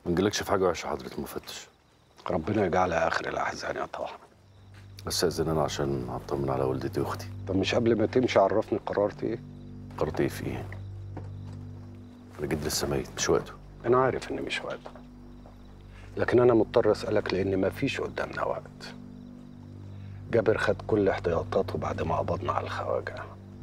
ما نجيلكش في حاجه وحشه حضره المفتش ربنا يجعلها اخر الاحزان يا طه استاذن انا عشان اطمن على والدتي واختي طب مش قبل ما تمشي عرفني قررت ايه قررت ايه في ايه انا جد لسه ميت مش وقته انا عارف ان مش وقته لكن انا مضطر اسالك لان مفيش قدامنا وقت جابر خد كل احتياطاته بعد ما قبضنا على الخواجه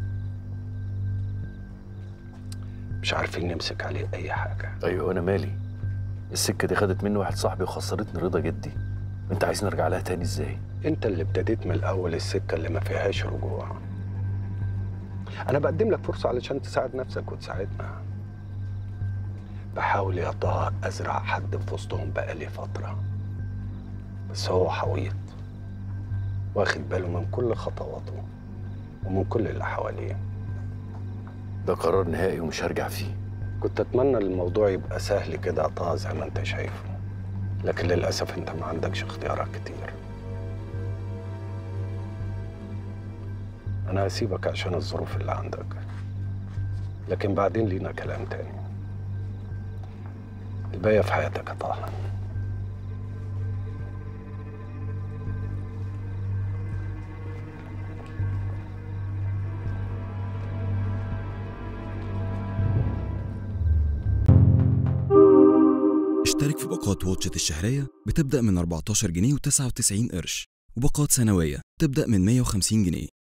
مش عارفين نمسك عليه اي حاجه ايوه انا مالي السكه دي خدت مني واحد صاحبي وخسرتني رضا جدي انت عايز نرجع لها تاني ازاي انت اللي ابتديت من الاول السكه اللي ما فيهاش رجوع انا بقدم لك فرصه علشان تساعد نفسك وتساعدنا بحاول يا طه ازرع حد في وسطهم بقالي فتره بس هو حويط واخد باله من كل خطواته ومن كل اللي حواليه ده قرار نهائي ومش هرجع فيه كنت اتمنى الموضوع يبقى سهل كده يا طه زي ما انت شايفه لكن للاسف انت ما عندكش اختيارات كتير انا هسيبك عشان الظروف اللي عندك لكن بعدين لينا كلام تاني الباقية في حياتك يا طه اشترك في باقات واتشت الشهرية بتبدأ من 14 جنيه و99 قرش وباقات سنوية تبدأ من 150 جنيه